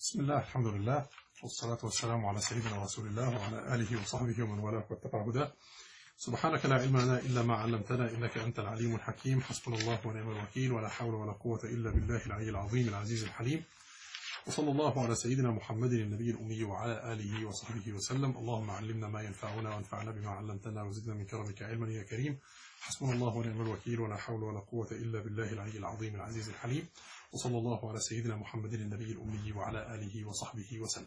بسم الله الحمد لله والصلاة والسلام على سيدنا رسول الله وعلى آله وصحبه ومن والاه واتبع هداه سبحانك لا علم لنا إلا ما علمتنا إنك أنت العليم الحكيم حسبنا الله ونعم الوكيل ولا حول ولا قوة إلا بالله العلي العظيم العزيز الحليم وصلى الله على سيدنا محمد النبي الأمي وعلى آله وصحبه وسلم اللهم علمنا ما ينفعنا وانفعنا بما علمتنا وزدنا من كرمك علما يا كريم حسبنا الله ونعم الوكيل ولا حول ولا قوة إلا بالله العلي العظيم العزيز الحليم وصلى الله على سيدنا محمد النبي الأمي وعلى آله وصحبه وسلم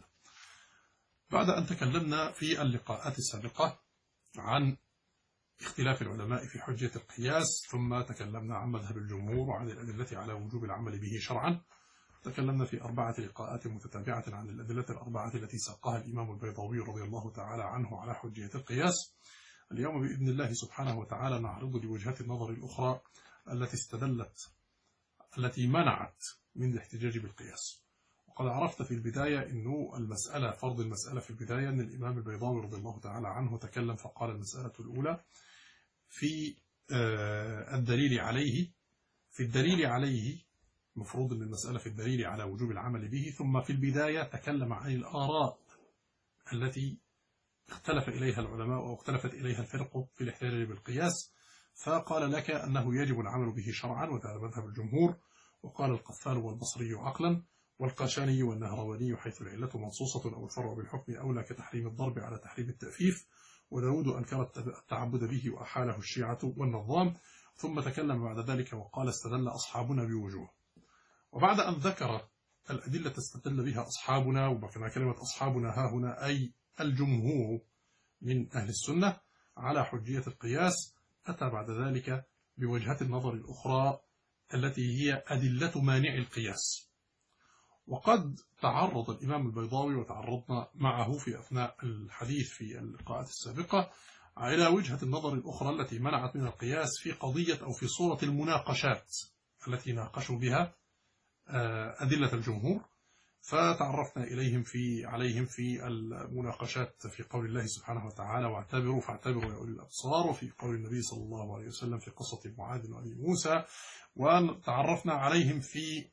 بعد أن تكلمنا في اللقاءات السابقة عن اختلاف العلماء في حجة القياس ثم تكلمنا عن مذهب الجمهور وعن الأدلة على وجوب العمل به شرعا تكلمنا في أربعة لقاءات متتابعة عن الأدلة الأربعة التي ساقها الإمام البيضاوي رضي الله تعالى عنه على حجية القياس اليوم بإذن الله سبحانه وتعالى نعرض لوجهة النظر الأخرى التي استدلت التي منعت من الاحتجاج بالقياس وقد عرفت في البداية أنه المسألة فرض المسألة في البداية أن الإمام البيضاوي رضي الله تعالى عنه تكلم فقال المسألة الأولى في الدليل عليه في الدليل عليه مفروض أن المسألة في الدليل على وجوب العمل به ثم في البداية تكلم عن الآراء التي اختلف إليها العلماء واختلفت إليها الفرق في الاحتجاج بالقياس فقال لك أنه يجب العمل به شرعا وهذا مذهب الجمهور وقال القفال والبصري عقلا والقاشاني والنهرواني حيث العلة منصوصة أو الفرع بالحكم أولى كتحريم الضرب على تحريم التأفيف وداود أنكر التعبد به وأحاله الشيعة والنظام ثم تكلم بعد ذلك وقال استدل أصحابنا بوجوه وبعد أن ذكر الأدلة استدل بها أصحابنا وبقنا كلمة أصحابنا ها هنا أي الجمهور من أهل السنة على حجية القياس أتى بعد ذلك بوجهة النظر الأخرى التي هي أدلة مانع القياس وقد تعرض الإمام البيضاوي وتعرضنا معه في أثناء الحديث في اللقاءات السابقة إلى وجهة النظر الأخرى التي منعت من القياس في قضية أو في صورة المناقشات التي ناقشوا بها أدلة الجمهور فتعرفنا إليهم في عليهم في المناقشات في قول الله سبحانه وتعالى واعتبروا فاعتبروا يا أولي الأبصار وفي قول النبي صلى الله عليه وسلم في قصة معاذ وأبي موسى وتعرفنا عليهم في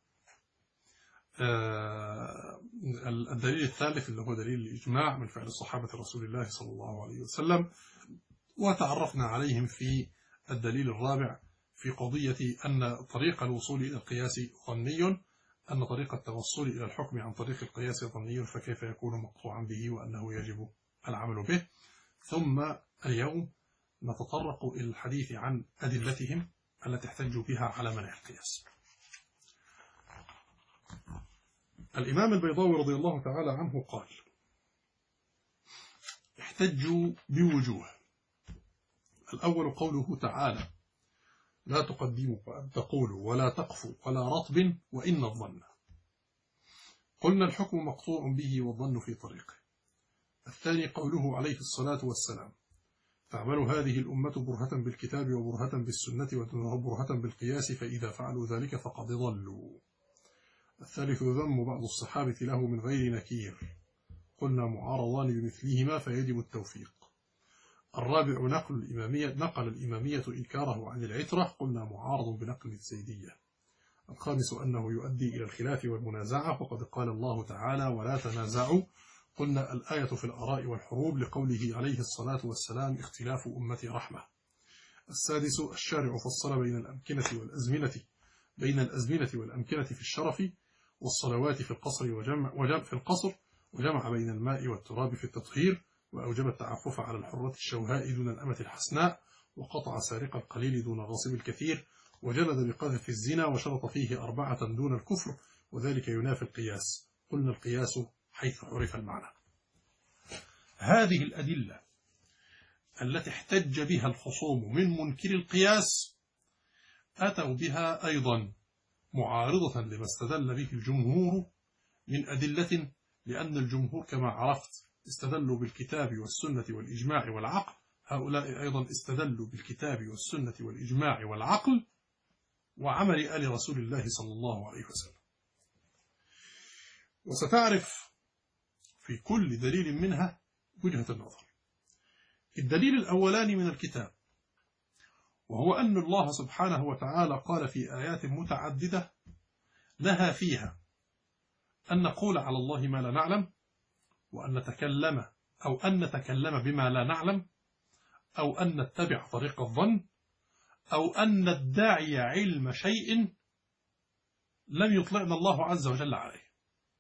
الدليل الثالث اللي هو دليل الإجماع من فعل الصحابة رسول الله صلى الله عليه وسلم وتعرفنا عليهم في الدليل الرابع في قضية أن طريق الوصول إلى القياس ظني أن طريق التوصل إلى الحكم عن طريق القياس ظني فكيف يكون مقطوعا به وأنه يجب العمل به ثم اليوم نتطرق إلى الحديث عن أدلتهم التي احتجوا بها على منع القياس الإمام البيضاوي رضي الله تعالى عنه قال احتجوا بوجوه الأول قوله تعالى لا تقدموا وأن تقولوا ولا تقفوا ولا رطب وإن الظن قلنا الحكم مقطوع به والظن في طريقه الثاني قوله عليه الصلاة والسلام تعمل هذه الأمة برهة بالكتاب وبرهة بالسنة وبرهة بالقياس فإذا فعلوا ذلك فقد ضلوا الثالث ذم بعض الصحابة له من غير نكير قلنا معارضان بمثلهما فيجب التوفيق الرابع نقل الإمامية نقل الإمامية إنكاره عن العترة قلنا معارض بنقل الزيدية الخامس أنه يؤدي إلى الخلاف والمنازعة وقد قال الله تعالى ولا تنازعوا قلنا الآية في الآراء والحروب لقوله عليه الصلاة والسلام اختلاف أمتي رحمة السادس الشارع فصل بين الأمكنة والأزمنة بين الأزمنة والأمكنة في الشرف والصلوات في القصر وجمع, وجمع في القصر وجمع بين الماء والتراب في التطهير وأوجب التعفف على الحرة الشوهاء دون الأمة الحسناء وقطع سارق القليل دون غاصب الكثير وجلد بقذف الزنا وشرط فيه أربعة دون الكفر وذلك ينافي القياس قلنا القياس حيث عرف المعنى هذه الأدلة التي احتج بها الخصوم من منكر القياس أتوا بها أيضا معارضة لما استدل به الجمهور من أدلة لأن الجمهور كما عرفت استدلوا بالكتاب والسنة والإجماع والعقل هؤلاء أيضا استدلوا بالكتاب والسنة والإجماع والعقل وعمل آل رسول الله صلى الله عليه وسلم وستعرف في كل دليل منها وجهة النظر الدليل الأولاني من الكتاب وهو أن الله سبحانه وتعالى قال في آيات متعددة نهى فيها أن نقول على الله ما لا نعلم وأن نتكلم أو أن نتكلم بما لا نعلم أو أن نتبع طريق الظن أو أن ندعي علم شيء لم يطلعنا الله عز وجل عليه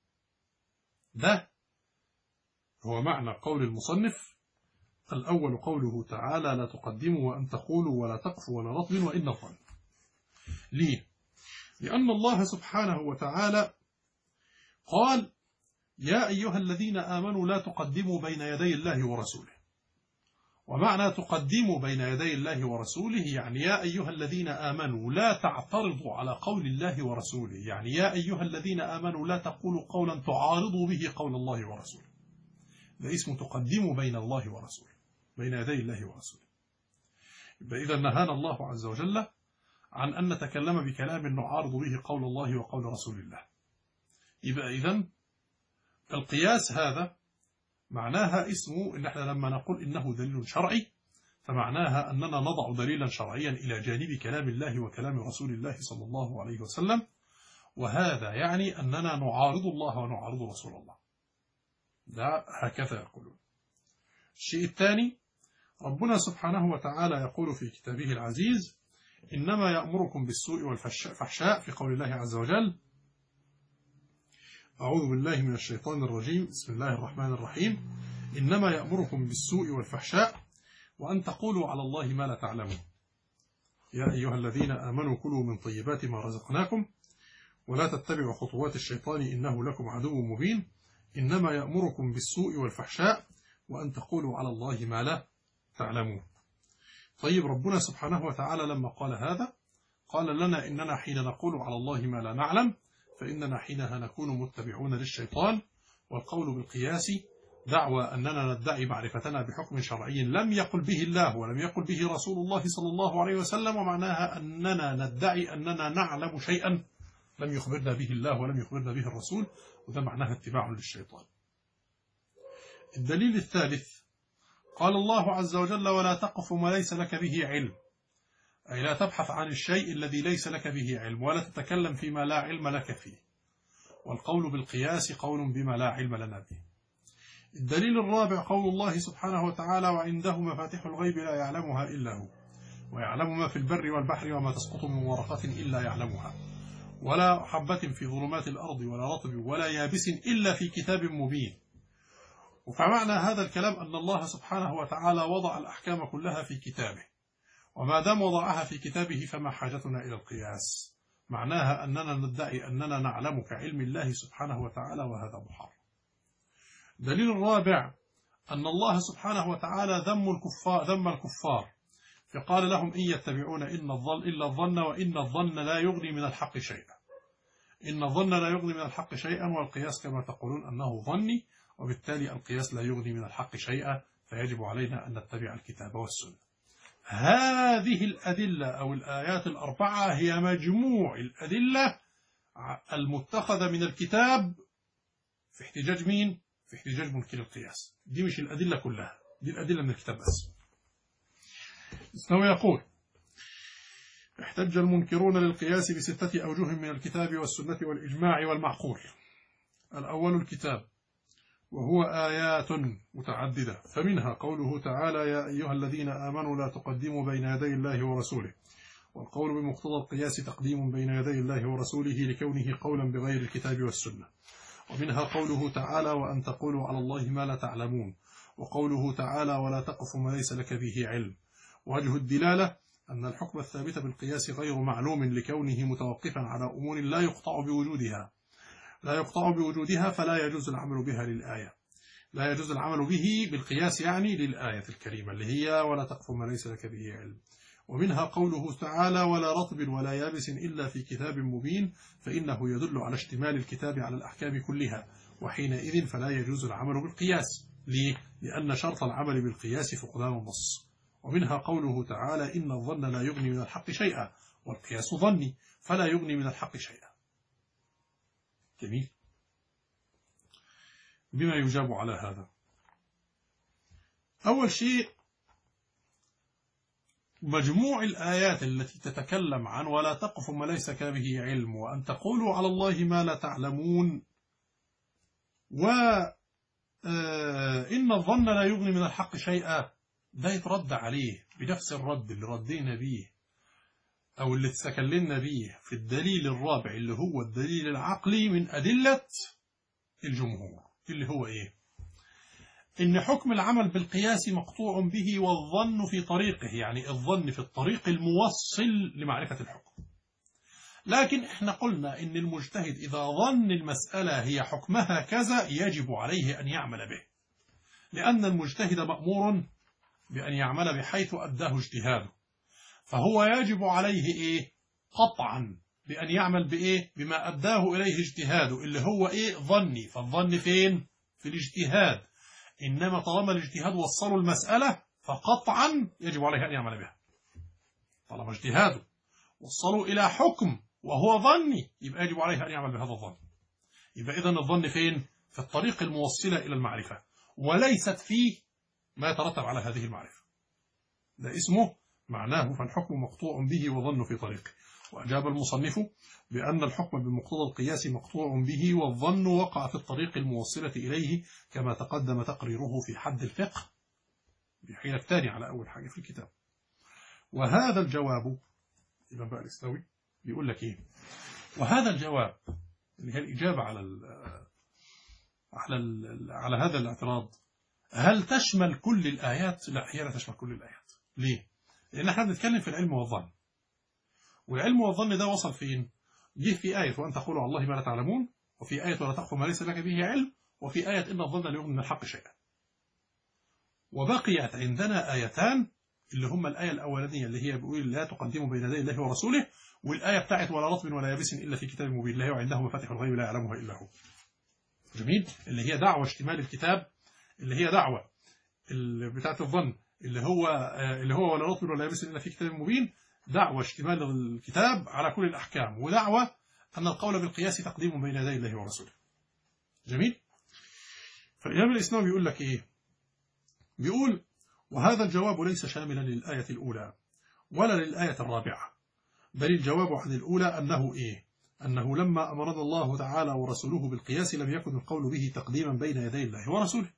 ده هو معنى قول المصنف الأول قوله تعالى لا تقدموا وأن تقولوا ولا تقفوا ولا رطب وإن الظن ليه؟ لأن الله سبحانه وتعالى قال يا أيها الذين آمنوا لا تقدموا بين يدي الله ورسوله ومعنى تقدموا بين يدي الله ورسوله يعني يا أيها الذين آمنوا لا تعترضوا على قول الله ورسوله يعني يا أيها الذين آمنوا لا تقولوا قولا تعارضوا به قول الله ورسوله ده اسمه تقدموا بين الله ورسوله بين يدي الله ورسوله يبقى إذا نهانا الله عز وجل عن أن نتكلم بكلام نعارض به قول الله وقول رسول الله يبقى إذا القياس هذا معناها اسمه إن احنا لما نقول إنه دليل شرعي فمعناها أننا نضع دليلا شرعيا إلى جانب كلام الله وكلام رسول الله صلى الله عليه وسلم وهذا يعني أننا نعارض الله ونعارض رسول الله ده هكذا يقولون الشيء الثاني ربنا سبحانه وتعالى يقول في كتابه العزيز إنما يأمركم بالسوء والفحشاء في قول الله عز وجل أعوذ بالله من الشيطان الرجيم بسم الله الرحمن الرحيم إنما يأمركم بالسوء والفحشاء وأن تقولوا على الله ما لا تعلمون يا أيها الذين آمنوا كلوا من طيبات ما رزقناكم ولا تتبعوا خطوات الشيطان إنه لكم عدو مبين إنما يأمركم بالسوء والفحشاء وأن تقولوا على الله ما لا تعلمون طيب ربنا سبحانه وتعالى لما قال هذا قال لنا إننا حين نقول على الله ما لا نعلم فإننا حينها نكون متبعون للشيطان والقول بالقياس دعوى أننا ندعي معرفتنا بحكم شرعي لم يقل به الله ولم يقل به رسول الله صلى الله عليه وسلم ومعناها أننا ندعي أننا نعلم شيئا لم يخبرنا به الله ولم يخبرنا به الرسول وده معناها اتباع للشيطان الدليل الثالث قال الله عز وجل ولا تقف ما ليس لك به علم أي لا تبحث عن الشيء الذي ليس لك به علم ولا تتكلم فيما لا علم لك فيه والقول بالقياس قول بما لا علم لنا به الدليل الرابع قول الله سبحانه وتعالى وعنده مفاتيح الغيب لا يعلمها إلا هو ويعلم ما في البر والبحر وما تسقط من ورقة إلا يعلمها ولا حبة في ظلمات الأرض ولا رطب ولا يابس إلا في كتاب مبين فمعنى هذا الكلام أن الله سبحانه وتعالى وضع الأحكام كلها في كتابه وما دام وضعها في كتابه فما حاجتنا إلى القياس معناها أننا ندعي أننا نعلم كعلم الله سبحانه وتعالى وهذا محرم دليل الرابع أن الله سبحانه وتعالى ذم الكفار ذم الكفار فقال لهم إن يتبعون إن الظن إلا الظن وإن الظن لا يغني من الحق شيئا إن الظن لا يغني من الحق شيئا والقياس كما تقولون أنه ظني وبالتالي القياس لا يغني من الحق شيئا فيجب علينا أن نتبع الكتاب والسنة هذه الأدلة أو الآيات الأربعة هي مجموع الأدلة المتخذة من الكتاب في احتجاج مين؟ في احتجاج منكر القياس دي مش الأدلة كلها دي الأدلة من الكتاب بس سنو يقول احتج المنكرون للقياس بستة أوجه من الكتاب والسنة والإجماع والمعقول الأول الكتاب وهو آيات متعددة فمنها قوله تعالى يا أيها الذين آمنوا لا تقدموا بين يدي الله ورسوله والقول بمقتضى القياس تقديم بين يدي الله ورسوله لكونه قولا بغير الكتاب والسنة ومنها قوله تعالى وأن تقولوا على الله ما لا تعلمون وقوله تعالى ولا تقف ما ليس لك به علم وجه الدلالة أن الحكم الثابت بالقياس غير معلوم لكونه متوقفا على أمور لا يقطع بوجودها لا يقطع بوجودها فلا يجوز العمل بها للآية لا يجوز العمل به بالقياس يعني للآية الكريمة اللي هي ولا تقف ما ليس لك به علم ومنها قوله تعالى ولا رطب ولا يابس إلا في كتاب مبين فإنه يدل على اشتمال الكتاب على الأحكام كلها وحينئذ فلا يجوز العمل بالقياس ليه؟ لأن شرط العمل بالقياس فقدان النص ومنها قوله تعالى إن الظن لا يغني من الحق شيئا والقياس ظني فلا يغني من الحق شيئا جميل بما يجاب على هذا أول شيء مجموع الآيات التي تتكلم عن ولا تقف ما ليس به علم وأن تقولوا على الله ما لا تعلمون و آه، إن الظن لا يغني من الحق شيئا ده يترد عليه بنفس الرد اللي ردينا بيه أو اللي تكلمنا بيه في الدليل الرابع اللي هو الدليل العقلي من أدلة الجمهور اللي هو إيه إن حكم العمل بالقياس مقطوع به والظن في طريقه يعني الظن في الطريق الموصل لمعرفة الحكم لكن احنا قلنا إن المجتهد إذا ظن المسألة هي حكمها كذا يجب عليه أن يعمل به لأن المجتهد مأمور بأن يعمل بحيث أداه اجتهاده فهو يجب عليه إيه قطعا بأن يعمل بإيه بما أداه إليه اجتهاده اللي هو إيه ظني فالظن فين في الاجتهاد إنما طالما الاجتهاد وصلوا المسألة فقطعا يجب عليه أن يعمل بها طالما اجتهاده وصلوا إلى حكم وهو ظني يبقى يجب عليه أن يعمل بهذا الظن يبقى إذن الظن فين في الطريق الموصلة إلى المعرفة وليست فيه ما يترتب على هذه المعرفة ده اسمه معناه فالحكم مقطوع به وظن في طريقه وأجاب المصنف بأن الحكم بمقتضى القياس مقطوع به والظن وقع في الطريق الموصلة إليه كما تقدم تقريره في حد الفقه بحين الثاني على أول حاجة في الكتاب وهذا الجواب الإمام بقى الإسلامي بيقول لك إيه وهذا الجواب اللي هي الإجابة على ال على ال على هذا الاعتراض هل تشمل كل الآيات؟ لا هي لا تشمل كل الآيات ليه؟ لأن احنا بنتكلم في العلم والظن والعلم والظن ده وصل فين؟ جه في آية وأن تقولوا على الله ما لا تعلمون وفي آية ولا تأخذ ما ليس لك به علم وفي آية إن الظن لا يغني من الحق شيئا وبقيت عندنا آيتان اللي هم الآية الأولانية اللي هي بيقول لا تقدموا بين يدي الله ورسوله والآية بتاعت ولا رطب ولا يابس إلا في كتاب مبين لا عنده مفاتيح الغيب لا يعلمها إلا هو جميل اللي هي دعوة اشتمال الكتاب اللي هي دعوة بتاعت الظن اللي هو اللي هو ولا رطب ولا يابس إلا في كتاب مبين دعوة اشتمال الكتاب على كل الأحكام ودعوة أن القول بالقياس تقديم بين يدي الله ورسوله جميل فالإمام الإسلام بيقول لك إيه بيقول وهذا الجواب ليس شاملا للآية الأولى ولا للآية الرابعة بل الجواب عن الأولى أنه إيه أنه لما أمرنا الله تعالى ورسوله بالقياس لم يكن القول به تقديما بين يدي الله ورسوله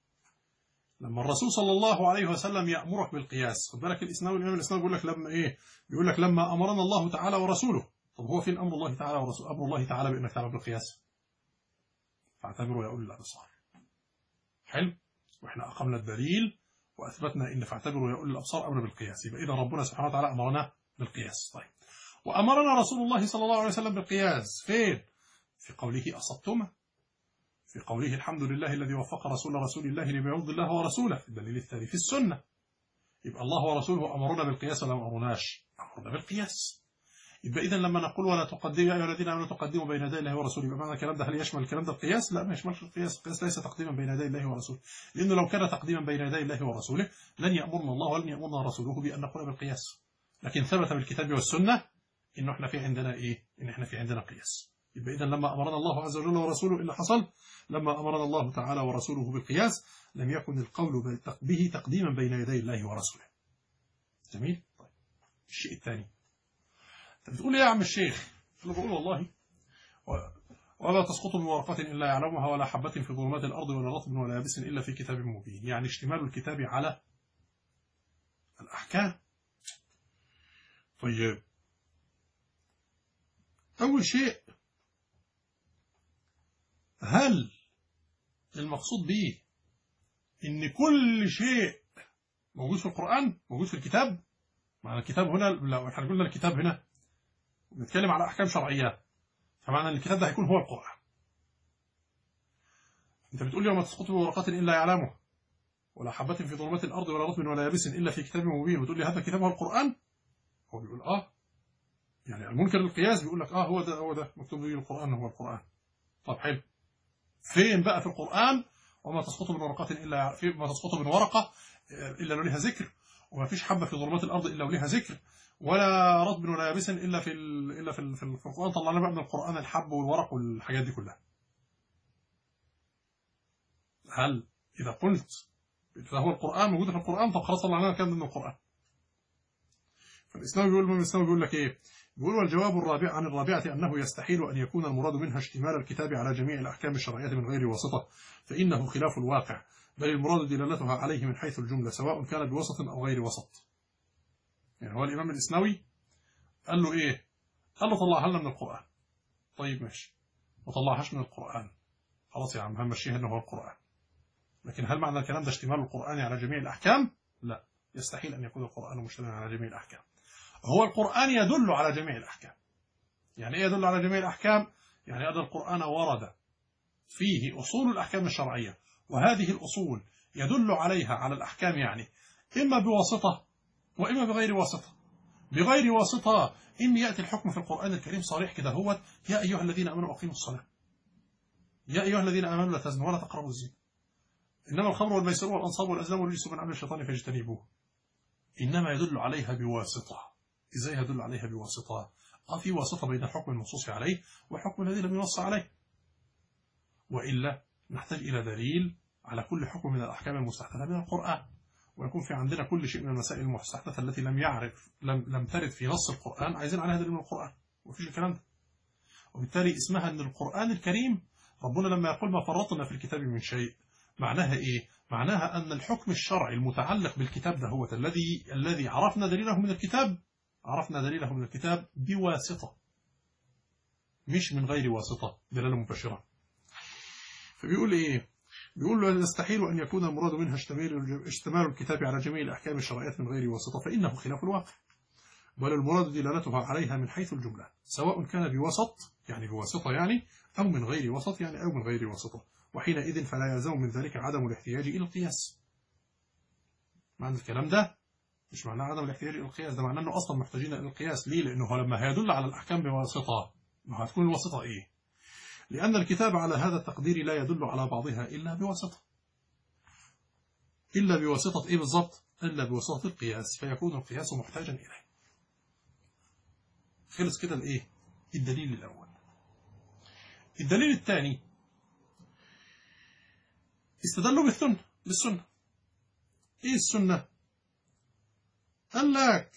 لما الرسول صلى الله عليه وسلم يأمرك بالقياس خد بالك الإسلام الإمام الإسلام بيقول لك لما إيه بيقول لك لما أمرنا الله تعالى ورسوله طب هو فين أمر الله تعالى ورسوله أمر الله تعالى بأنك تعمل بالقياس فاعتبروا يا أولي الأبصار حلو وإحنا أقمنا الدليل وأثبتنا إن فاعتبروا يا أولي الأبصار أمر بالقياس يبقى إذا ربنا سبحانه وتعالى أمرنا بالقياس طيب وأمرنا رسول الله صلى الله عليه وسلم بالقياس فين في قوله أصبتما في قوله الحمد لله الذي وفق رسول رسول الله لما يرضي الله ورسوله في الدليل الثاني في السنة يبقى الله ورسوله أمرنا بالقياس ولا ما أمرناش أمرنا بالقياس يبقى إذا لما نقول ولا تقدموا يا أيها الذين آمنوا تقدموا بين يدي الله ورسوله يبقى معنى الكلام ده هل يشمل الكلام ده القياس؟ لا ما يشملش القياس، القياس ليس تقديما بين يدي الله ورسوله، لأنه لو كان تقديما بين يدي الله ورسوله لن يأمرنا الله ولن يأمرنا رسوله بأن نقول بالقياس. لكن ثبت بالكتاب والسنة إنه إحنا في عندنا إيه؟ إن إحنا في عندنا قياس. يبقى إذا لما أمرنا الله عز وجل ورسوله إلا حصل لما أمرنا الله تعالى ورسوله بالقياس لم يكن القول به تقديما بين يدي الله ورسوله. جميل؟ طيب. الشيء الثاني انت بتقول ايه يا عم الشيخ انا بقول والله ولا تسقط من ورقة إلا يعلمها ولا حبة في ظلمات الأرض ولا رطب ولا يابس إلا في كتاب مبين يعني اشتمال الكتاب على الأحكام طيب أول شيء هل المقصود به إن كل شيء موجود في القرآن موجود في الكتاب معنى الكتاب هنا لو احنا قلنا الكتاب هنا بنتكلم على أحكام شرعية فمعنى أن الكتاب ده هيكون هو القرآن أنت بتقول لي وما تسقط بورقات إلا يعلمه ولا حبة في ظلمات الأرض ولا رطب ولا يابس إلا في كتاب مبين بتقول لي هذا الكتاب هو القرآن هو بيقول آه يعني المنكر القياس بيقول لك آه هو ده هو ده مكتوب به القرآن هو القرآن طب حلو فين بقى في القرآن وما تسقط من ورقات إلا في ما تسقط من ورقة إلا لها ذكر وما فيش حبة في ظلمات الأرض إلا ولها ذكر ولا رطب ولا يابس الا في ال... الا في, ال... في القران طلعنا بقى من القران الحب والورق والحاجات دي كلها هل اذا قلت فهو القران موجود في القران طب خلاص طلعنا الكلام ده من القران الإسلام بيقول الإمام الإسلام بيقول لك إيه بيقول والجواب الرابع عن الرابعة أنه يستحيل أن يكون المراد منها اشتمال الكتاب على جميع الأحكام الشرعية من غير واسطة فإنه خلاف الواقع بل المراد دلالتها عليه من حيث الجملة سواء كان بوسط أو غير وسط يعني هو الإمام الإسناوي قال له إيه قال له طلعها لنا من القرآن طيب ماشي ما طلعهاش من القرآن خلاص يا عم همشيها إنه هو القرآن لكن هل معنى الكلام ده اشتمال القرآن على جميع الأحكام لا يستحيل أن يكون القرآن مشتملا على جميع الأحكام هو القرآن يدل على جميع الأحكام يعني إيه يدل على جميع الأحكام يعني أن القرآن ورد فيه أصول الأحكام الشرعية وهذه الأصول يدل عليها على الأحكام يعني إما بواسطة وإما بغير واسطة بغير واسطة إن يأتي الحكم في القرآن الكريم صريح كده هو يا أيها الذين آمنوا أقيموا الصلاة يا أيها الذين آمنوا لا تزنوا ولا تقربوا الزنا إنما الخمر والميسر والأنصاب والأزلام والرجس من عمل الشيطان فاجتنبوه إنما يدل عليها بواسطة إزاي يدل عليها بواسطة آه في واسطة بين الحكم المنصوص عليه والحكم الذي لم ينص عليه وإلا نحتاج إلى دليل على كل حكم من الأحكام المستحدثة من القرآن ويكون في عندنا كل شيء من المسائل المستحدثة التي لم يعرف لم لم ترد في نص القرآن عايزين عليها دليل من القرآن ومفيش الكلام ده وبالتالي اسمها أن القرآن الكريم ربنا لما يقول ما فرطنا في الكتاب من شيء معناها إيه؟ معناها أن الحكم الشرعي المتعلق بالكتاب ده هو الذي الذي عرفنا دليله من الكتاب عرفنا دليله من الكتاب بواسطة مش من غير واسطة دلالة مباشرة فبيقول إيه بيقول له يستحيل أن يكون المراد منها اشتمال اشتمال الكتاب على جميع الأحكام الشرعية من غير واسطة فإنه خلاف الواقع بل المراد دلالتها عليها من حيث الجملة سواء كان بوسط يعني بواسطة يعني أو من غير وسط يعني أو من غير واسطة وحينئذ فلا يلزم من ذلك عدم الاحتياج إلى القياس معنى الكلام ده مش معناه عدم الاحتياج إلى القياس ده معناه أنه أصلا محتاجين إلى القياس ليه؟ لأنه لما هيدل على الأحكام بواسطة ما هتكون الواسطة إيه؟ لأن الكتاب على هذا التقدير لا يدل على بعضها إلا بواسطة إلا بواسطة إيه بالضبط؟ إلا بواسطة القياس فيكون القياس محتاجا إليه خلص كده الإيه؟ الدليل الأول الدليل الثاني استدلوا بالسنة بالسنة إيه السنة؟ قال لك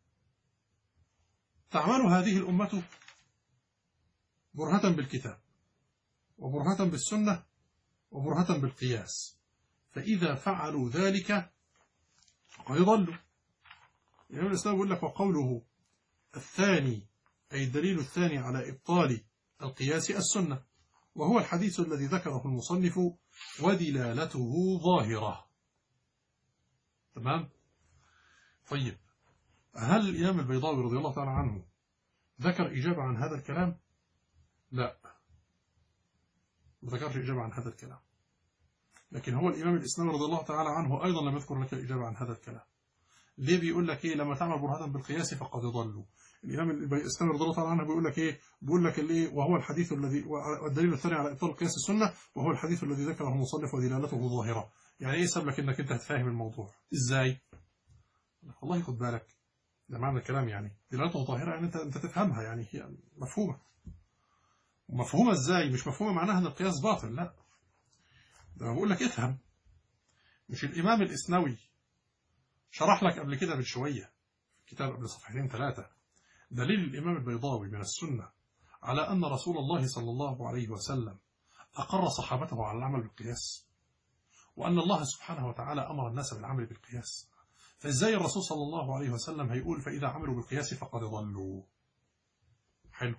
تعمل هذه الأمة برهة بالكتاب وبرهة بالسنة وبرهة بالقياس فإذا فعلوا ذلك فقد ضلوا الإمام الإسلام يقول لك وقوله الثاني أي الدليل الثاني على إبطال القياس السنة وهو الحديث الذي ذكره المصنف ودلالته ظاهرة تمام طيب هل الإمام البيضاوي رضي الله تعالى عنه ذكر إجابة عن هذا الكلام لا ما ذكرش إجابة عن هذا الكلام لكن هو الإمام الإسلامي رضي الله تعالى عنه أيضا لم يذكر لك الإجابة عن هذا الكلام ليه بيقول لك إيه لما تعمل برهانا بالقياس فقد ضلوا الإمام الإسلامي رضي الله تعالى عنه بيقول لك إيه بيقول لك الإيه وهو الحديث الذي والدليل الثاني على إبطال قياس السنة وهو الحديث الذي ذكره المصنف ودلالته ظاهرة يعني إيه سبب لك إنك أنت هتفهم الموضوع إزاي والله خد بالك ده معنى الكلام يعني دلالته ظاهرة يعني أنت أنت تفهمها يعني هي مفهومة مفهومة إزاي مش مفهومة معناها أن القياس باطل لا ده بقول لك افهم مش الإمام الإسنوي شرح لك قبل كده من شوية في كتاب قبل صفحتين ثلاثة دليل الإمام البيضاوي من السنة على أن رسول الله صلى الله عليه وسلم أقر صحابته على العمل بالقياس وأن الله سبحانه وتعالى أمر الناس بالعمل بالقياس فإزاي الرسول صلى الله عليه وسلم هيقول فإذا عملوا بالقياس فقد ضلوا حلو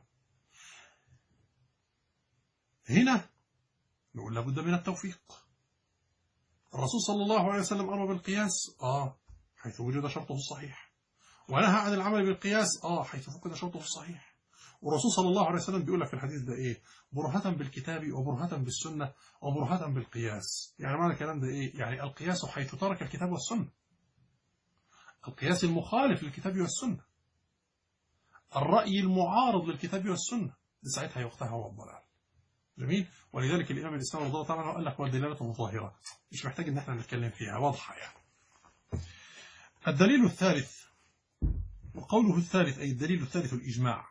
هنا نقول لابد من التوفيق الرسول صلى الله عليه وسلم أمر بالقياس آه حيث وجد شرطه الصحيح ونهى عن العمل بالقياس آه حيث فقد شرطه الصحيح والرسول صلى الله عليه وسلم بيقول لك في الحديث ده إيه برهة بالكتاب وبرهة بالسنة وبرهة بالقياس يعني معنى الكلام ده إيه يعني القياس حيث ترك الكتاب والسنة القياس المخالف للكتاب والسنة الرأي المعارض للكتاب والسنة ساعتها يوقتها هو الضلال جميل ولذلك الإمام الإسلام رضي الله تعالى عنه قال لك والدلالة ظاهرة مش محتاج إن احنا نتكلم فيها واضحة يعني الدليل الثالث وقوله الثالث أي الدليل الثالث الإجماع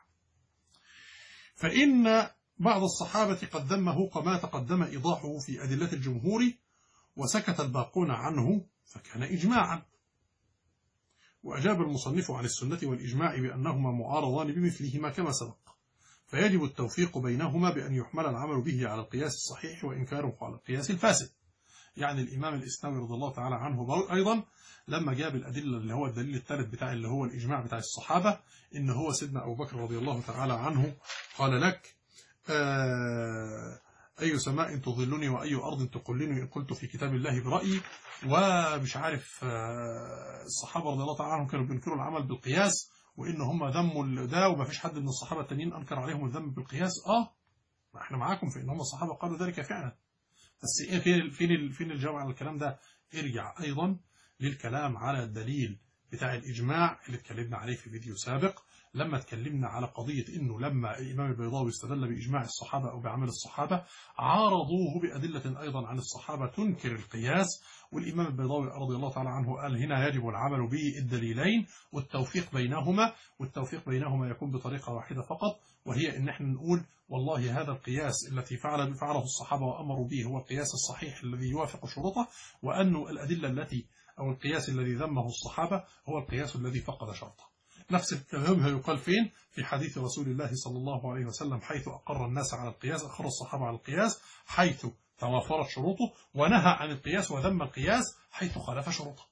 فإن بعض الصحابة قد ذمه كما تقدم إيضاحه في أدلة الجمهور وسكت الباقون عنه فكان إجماعا وأجاب المصنف عن السنة والإجماع بأنهما معارضان بمثلهما كما سبق فيجب التوفيق بينهما بأن يحمل العمل به على القياس الصحيح وإنكاره على القياس الفاسد يعني الإمام الإسلامي رضي الله تعالى عنه أيضا لما جاب الأدلة اللي هو الدليل الثالث بتاع اللي هو الإجماع بتاع الصحابة إن هو سيدنا أبو بكر رضي الله تعالى عنه قال لك آه أي سماء تظلني وأي أرض تقلني إن قلت في كتاب الله برأيي ومش عارف آه الصحابة رضي الله تعالى عنهم كانوا بينكروا العمل بالقياس وإن هم ذموا ده وما فيش حد من الصحابة التانيين أنكر عليهم الذم بالقياس آه ما احنا معاكم في إن هم الصحابة قالوا ذلك فعلا بس إيه فين فين فين الجواب على الكلام ده ارجع أيضا للكلام على الدليل بتاع الإجماع اللي اتكلمنا عليه في فيديو سابق لما اتكلمنا على قضية انه لما الامام البيضاوي استدل باجماع الصحابة او بعمل الصحابة عارضوه بادلة ايضا عن الصحابة تنكر القياس والامام البيضاوي رضي الله تعالى عنه قال هنا يجب العمل بالدليلين والتوفيق بينهما والتوفيق بينهما يكون بطريقة واحدة فقط وهي ان احنا نقول والله هذا القياس التي فعل فعله الصحابة وامروا به هو القياس الصحيح الذي يوافق شروطه وأن الادلة التي او القياس الذي ذمه الصحابة هو القياس الذي فقد شرطه نفس الكلام يقال فين في حديث رسول الله صلى الله عليه وسلم حيث أقر الناس على القياس أقر الصحابة على القياس حيث توافرت شروطه ونهى عن القياس وذم القياس حيث خالف شروطه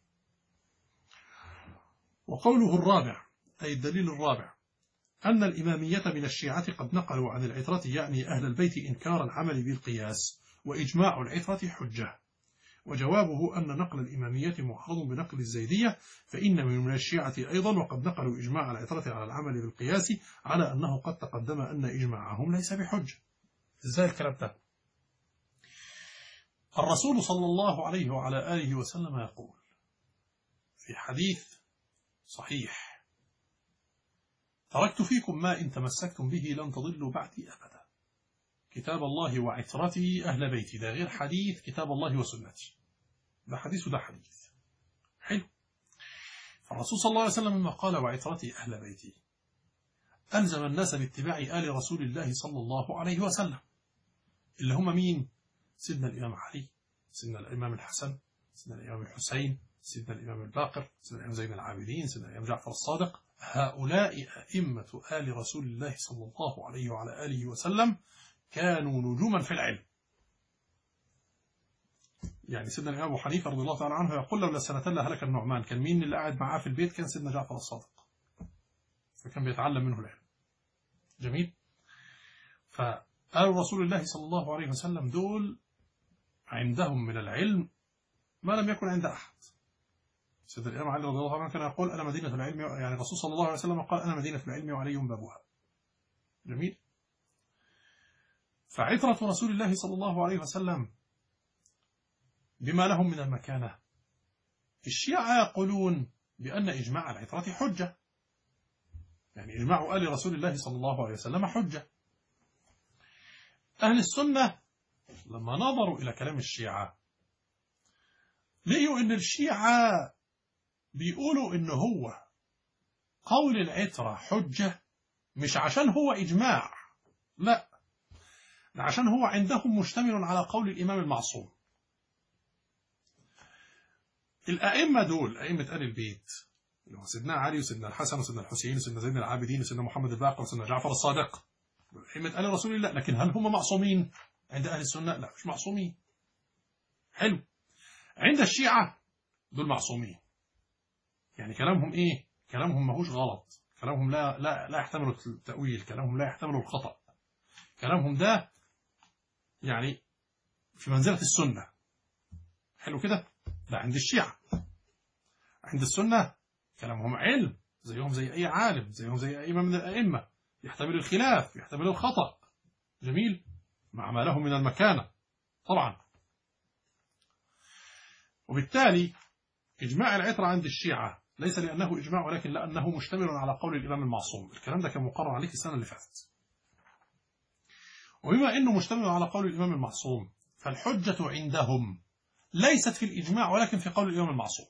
وقوله الرابع أي الدليل الرابع أن الإمامية من الشيعة قد نقلوا عن العترة يعني أهل البيت إنكار العمل بالقياس وإجماع العترة حجة وجوابه أن نقل الإمامية معارض بنقل الزيدية فإن من الشيعة أيضا وقد نقلوا إجماع العترة على العمل بالقياس على أنه قد تقدم أن إجماعهم ليس بحجة إزاي الكلام ده الرسول صلى الله عليه وعلى آله وسلم يقول في حديث صحيح تركت فيكم ما إن تمسكتم به لن تضلوا بعدي أبدا كتاب الله وعترتي أهل بيتي ده غير حديث كتاب الله وسنتي ده حديث وده حديث حلو فالرسول صلى الله عليه وسلم لما قال وعترتي أهل بيتي ألزم الناس باتباع آل رسول الله صلى الله عليه وسلم اللي هم مين سيدنا الإمام علي سيدنا الإمام الحسن سيدنا الإمام الحسين سيدنا الإمام الباقر سيدنا الإمام زين العابدين سيدنا الإمام جعفر الصادق هؤلاء أئمة آل رسول الله صلى الله عليه وعلى آله وسلم كانوا نجوما في العلم يعني سيدنا الإمام أبو حنيفة رضي الله تعالى عنه يقول لولا سنتين لهلك النعمان كان مين اللي قاعد معاه في البيت كان سيدنا جعفر الصادق فكان بيتعلم منه العلم جميل فقال رسول الله صلى الله عليه وسلم دول عندهم من العلم ما لم يكن عند أحد سيدنا الإمام علي رضي الله عنه كان يقول أنا مدينة العلم يعني الرسول صلى الله عليه وسلم قال أنا مدينة العلم وعلي بابها جميل فعترة رسول الله صلى الله عليه وسلم بما لهم من المكانة الشيعة يقولون بأن إجماع العترة حجة يعني إجماع آل رسول الله صلى الله عليه وسلم حجة أهل السنة لما نظروا إلى كلام الشيعة لقيوا إن الشيعة بيقولوا إن هو قول العترة حجة مش عشان هو إجماع لا عشان هو عندهم مشتمل على قول الإمام المعصوم الأئمة دول أئمة آل البيت سيدنا علي وسيدنا الحسن وسيدنا الحسين وسيدنا زين العابدين وسيدنا محمد الباقر وسيدنا جعفر الصادق أئمة آل رسول الله لكن هل هم معصومين عند أهل السنة لا مش معصومين حلو عند الشيعة دول معصومين يعني كلامهم إيه كلامهم ماهوش غلط كلامهم لا لا لا يحتمل التأويل كلامهم لا يحتمل الخطأ كلامهم ده يعني في منزلة السنة حلو كده ده عند الشيعة عند السنة كلامهم علم زيهم زي أي عالم زيهم زي أي من الأئمة يحتمل الخلاف يحتمل الخطأ جميل مع ما له من المكانة طبعا وبالتالي إجماع العطر عند الشيعة ليس لأنه إجماع ولكن لأنه مشتمل على قول الإمام المعصوم الكلام ده كان مقرر عليك السنة اللي فاتت وبما أنه مشتمل على قول الإمام المعصوم فالحجة عندهم ليست في الإجماع ولكن في قول الإمام المعصوم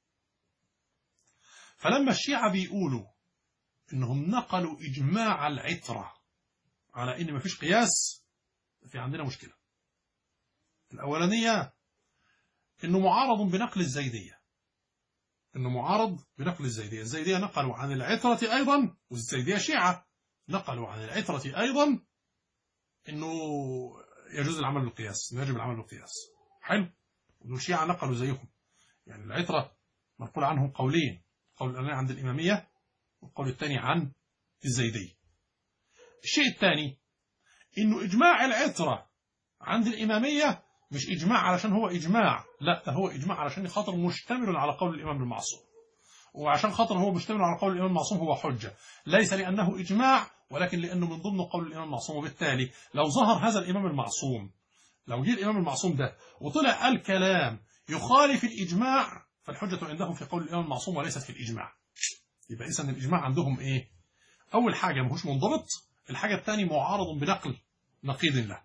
فلما الشيعة بيقولوا إنهم نقلوا إجماع العترة على إن ما فيش قياس في عندنا مشكلة الأولانية إنه معارض بنقل الزيدية انه معارض بنقل الزيدية الزيدية نقلوا عن العترة ايضا والزيدية شيعة نقلوا عن العترة ايضا انه يجوز العمل بالقياس انه يجب العمل بالقياس حلو والشيعة نقلوا زيهم يعني العترة منقول عنهم قولين قول الأولاني عند الإمامية والقول الثاني عن الزيدية الشيء الثاني إنه إجماع العترة عند الإمامية مش إجماع علشان هو إجماع لا ده هو إجماع علشان خاطر مشتمل على قول الإمام المعصوم وعشان خاطر هو مشتمل على قول الإمام المعصوم هو حجة ليس لأنه إجماع ولكن لأنه من ضمن قول الإمام المعصوم وبالتالي لو ظهر هذا الإمام المعصوم لو جه الإمام المعصوم ده وطلع قال كلام يخالف الإجماع فالحجة عندهم في قول الإمام المعصوم وليست في الإجماع يبقى إذن الإجماع عندهم إيه أول حاجة مهوش منضبط الحاجة الثانية معارض بنقل نقيض له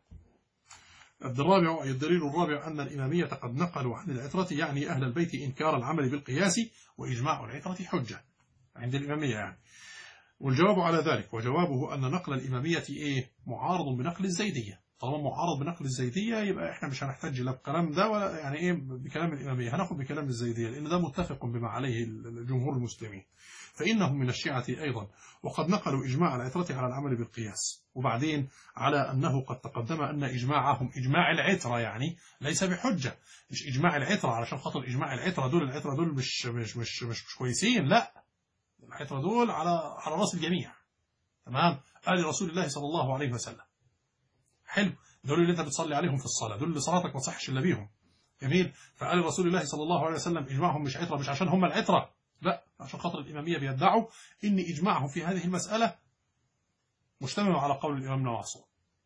الرابع الدليل الرابع أن الإمامية قد نقلوا عن العترة يعني أهل البيت إنكار العمل بالقياس وإجماع العترة حجة عند الإمامية يعني والجواب على ذلك وجوابه أن نقل الإمامية إيه معارض بنقل الزيدية طالما معارض بنقل الزيدية يبقى احنا مش هنحتاج لا بكلام ده ولا يعني ايه بكلام الإمامية هناخد بكلام الزيدية لأن ده متفق بما عليه الجمهور المسلمين فإنهم من الشيعة أيضا وقد نقلوا إجماع العترة على العمل بالقياس وبعدين على أنه قد تقدم أن إجماعهم إجماع العترة يعني ليس بحجة مش إجماع العترة علشان خاطر إجماع العترة دول العترة دول مش مش مش مش, مش كويسين لا العترة دول على على راس الجميع تمام آل رسول الله صلى الله عليه وسلم حلو دول اللي انت بتصلي عليهم في الصلاة دول اللي صلاتك ما تصحش الا بيهم جميل فقال رسول الله صلى الله عليه وسلم اجماعهم مش عترة مش عشان هم العترة لا عشان خاطر الإمامية بيدعوا ان اجماعهم في هذه المسألة مشتمل على قول الإمام المعصوم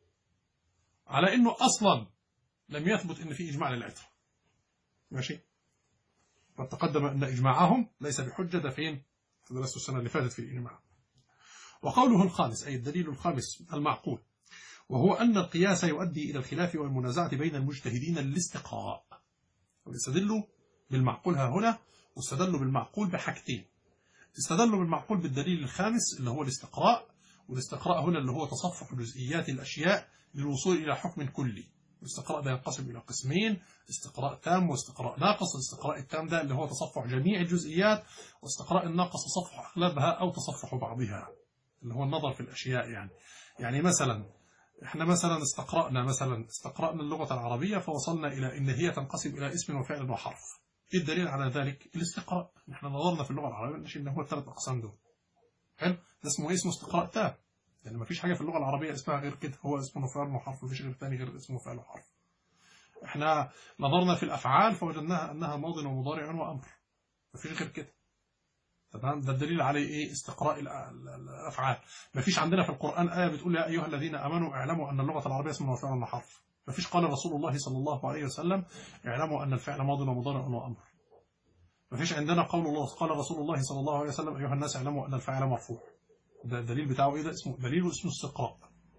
على انه اصلا لم يثبت ان في اجماع للعترة ماشي قد تقدم ان اجماعهم ليس بحجة ده فين درست السنة اللي فاتت في الإجماع وقوله الخامس أي الدليل الخامس المعقول وهو أن القياس يؤدي إلى الخلاف والمنازعة بين المجتهدين للاستقراء واستدلوا بالمعقول ها هنا واستدلوا بالمعقول بحاجتين استدلوا بالمعقول بالدليل الخامس اللي هو الاستقراء والاستقراء هنا اللي هو تصفح جزئيات الأشياء للوصول إلى حكم كلي الاستقراء ده ينقسم إلى قسمين استقراء تام واستقراء ناقص الاستقراء التام ده اللي هو تصفح جميع الجزئيات واستقراء الناقص تصفح أغلبها أو تصفح بعضها اللي هو النظر في الأشياء يعني يعني مثلا احنا مثلا استقرأنا مثلا استقرأنا اللغة العربية فوصلنا إلى إن هي تنقسم إلى اسم وفعل وحرف ايه الدليل على ذلك الاستقراء احنا نظرنا في اللغة العربية نشي ان هو الثلاث أقسام دول حلو ده اسمه اسمه استقراء تام يعني ما فيش حاجة في اللغة العربية اسمها غير كده هو اسم وفعل وحرف ما فيش غير ثاني غير اسم وفعل وحرف احنا نظرنا في الأفعال فوجدناها أنها ماض ومضارع وأمر ما فيش غير كده تمام ده الدليل عليه ايه استقراء الافعال ما فيش عندنا في القران ايه بتقول يا ايها الذين امنوا اعلموا ان اللغه العربيه اسم وفعل وحرف ما فيش قال رسول الله صلى الله عليه وسلم اعلموا ان الفعل ماض ومضارع وامر ما فيش عندنا قول الله قال رسول الله صلى الله عليه وسلم ايها الناس اعلموا ان الفاعل مرفوع ده الدليل بتاعه ايه ده اسمه دليل اسمه استقراء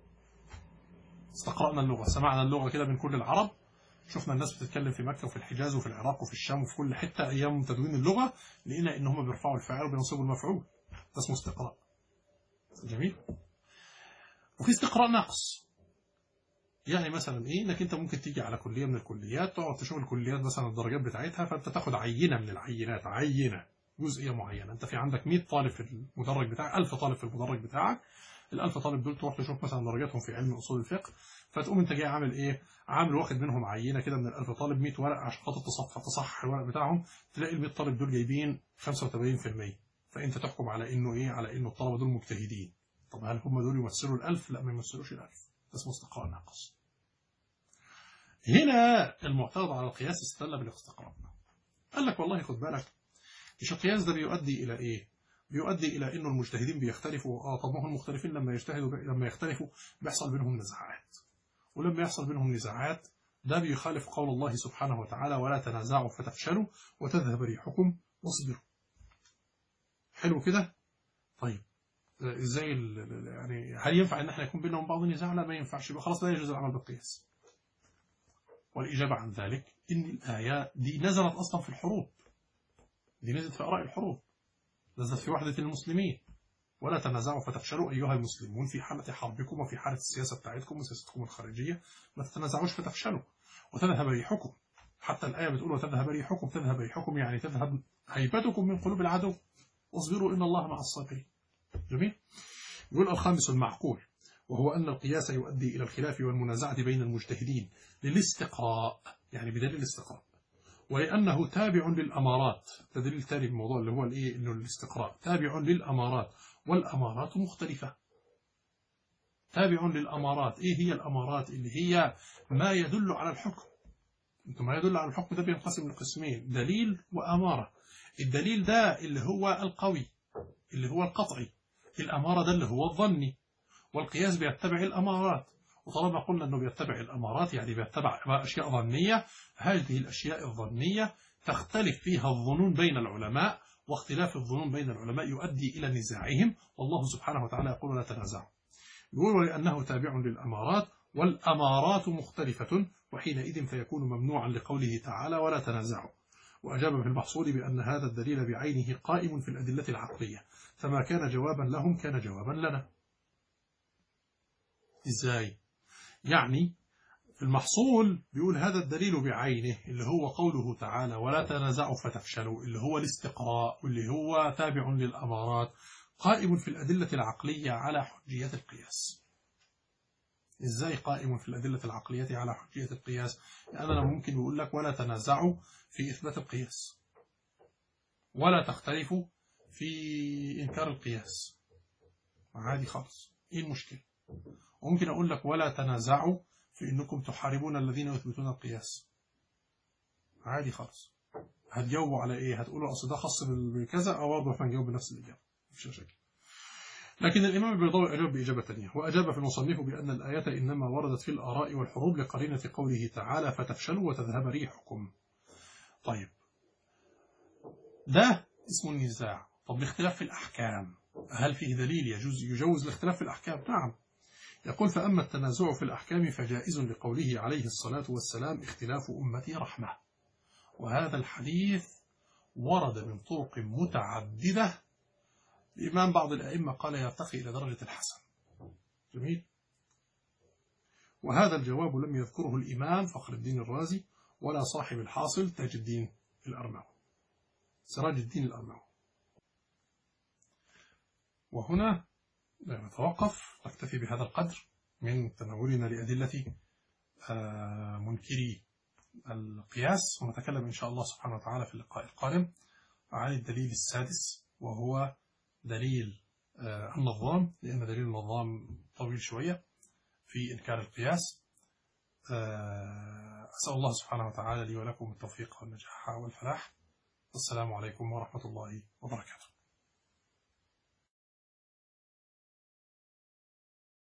استقرأنا اللغة سمعنا اللغة كده من كل العرب شفنا الناس بتتكلم في مكة وفي الحجاز وفي العراق وفي الشام وفي كل حتة أيام تدوين اللغة لقينا إن هم بيرفعوا الفاعل وبينصبوا المفعول ده اسمه استقراء جميل وفي استقراء نقص يعني مثلا ايه انك انت ممكن تيجي على كليه من الكليات تقعد تشوف الكليات مثلا الدرجات بتاعتها فانت تاخد عينه من العينات عينه جزئيه معينه انت في عندك 100 طالب في المدرج بتاعك 1000 طالب في المدرج بتاعك ال1000 طالب دول تروح تشوف مثلا درجاتهم في علم اصول الفقه فتقوم انت جاي عامل ايه عامل واخد منهم عينه كده من ال1000 طالب 100 ورقه عشان خاطر تصفح تصحح الورق بتاعهم تلاقي ال100 طالب دول جايبين 85% فانت تحكم على انه ايه على انه الطلبه دول مجتهدين طب هل هم دول يمثلوا ال1000 لا ما يمثلوش ال1000 ده اسمه استقراء ناقص هنا المعترض على القياس استدل بالاستقراء قال لك والله خد بالك مش القياس ده بيؤدي الى ايه بيؤدي الى انه المجتهدين بيختلفوا اه طب ما هم المختلفين لما يجتهدوا لما يختلفوا بيحصل بينهم نزاعات ولما يحصل بينهم نزاعات ده بيخالف قول الله سبحانه وتعالى ولا تنازعوا فتفشلوا وتذهب ريحكم واصبروا حلو كده طيب ازاي يعني هل ينفع ان احنا يكون بينهم بعض نزاع لا ما ينفعش يبقى خلاص لا يجوز العمل بالقياس والإجابة عن ذلك إن الآية دي نزلت أصلا في الحروب دي نزلت في آراء الحروب نزلت في وحدة المسلمين ولا تنازعوا فتفشلوا أيها المسلمون في حالة حربكم وفي حالة السياسة بتاعتكم وسياستكم الخارجية ما تتنازعوش فتفشلوا وتذهب ريحكم حتى الآية بتقول وتذهب ريحكم تذهب ريحكم يعني تذهب هيبتكم من قلوب العدو واصبروا إن الله مع الصابرين جميل يقول الخامس المعقول وهو أن القياس يؤدي إلى الخلاف والمنازعة بين المجتهدين للاستقراء يعني بدليل الاستقراء ولأنه تابع للأمارات تدليل تالي الموضوع اللي هو الإيه إنه الاستقراء تابع للأمارات والأمارات مختلفة تابع للأمارات إيه هي الأمارات اللي هي ما يدل على الحكم انتم ما يدل على الحكم ده بينقسم لقسمين دليل وأمارة الدليل ده اللي هو القوي اللي هو القطعي الأمارة ده اللي هو الظني والقياس بيتبع الأمارات وطالما قلنا أنه بيتبع الأمارات يعني بيتبع أشياء ظنية هذه الأشياء الظنية تختلف فيها الظنون بين العلماء واختلاف الظنون بين العلماء يؤدي إلى نزاعهم والله سبحانه وتعالى يقول لا تنازعوا يقول لأنه تابع للأمارات والأمارات مختلفة وحينئذ فيكون ممنوعا لقوله تعالى ولا تنازعوا وأجاب في المحصول بأن هذا الدليل بعينه قائم في الأدلة العقلية فما كان جوابا لهم كان جوابا لنا إزاي؟ يعني في المحصول بيقول هذا الدليل بعينه اللي هو قوله تعالى ولا تنازعوا فتفشلوا اللي هو الاستقراء واللي هو تابع للأمارات قائم في الأدلة العقلية على حجية القياس إزاي قائم في الأدلة العقلية على حجية القياس يعني أنا ممكن يقول لك ولا تنازعوا في إثبات القياس ولا تختلفوا في إنكار القياس عادي خالص إيه المشكلة ممكن أقول لك ولا تنازعوا في إنكم تحاربون الذين يثبتون القياس عادي خالص هتجاوبوا على إيه هتقولوا أصل ده خاص بكذا أو برضه احنا نجاوب بنفس الإجابة مفيش مشاكل لكن الإمام البيضاوي أجاب بإجابة ثانية وأجاب في المصنف بأن الآية إنما وردت في الآراء والحروب لقرينة قوله تعالى فتفشلوا وتذهب ريحكم طيب ده اسمه النزاع طب الاختلاف في الأحكام هل فيه دليل يجوز يجوز الاختلاف في الأحكام نعم يقول فأما التنازع في الأحكام فجائز لقوله عليه الصلاة والسلام اختلاف أمتي رحمة وهذا الحديث ورد من طرق متعددة الإمام بعض الأئمة قال يرتقي إلى درجة الحسن جميل وهذا الجواب لم يذكره الإمام فخر الدين الرازي ولا صاحب الحاصل تاج الدين الأرماوي سراج الدين الأرماوي وهنا نتوقف نكتفي بهذا القدر من تناولنا لأدلة منكري القياس ونتكلم إن شاء الله سبحانه وتعالى في اللقاء القادم عن الدليل السادس وهو دليل النظام لأن دليل النظام طويل شوية في إنكار القياس أسأل الله سبحانه وتعالى لي ولكم التوفيق والنجاح والفلاح والسلام عليكم ورحمة الله وبركاته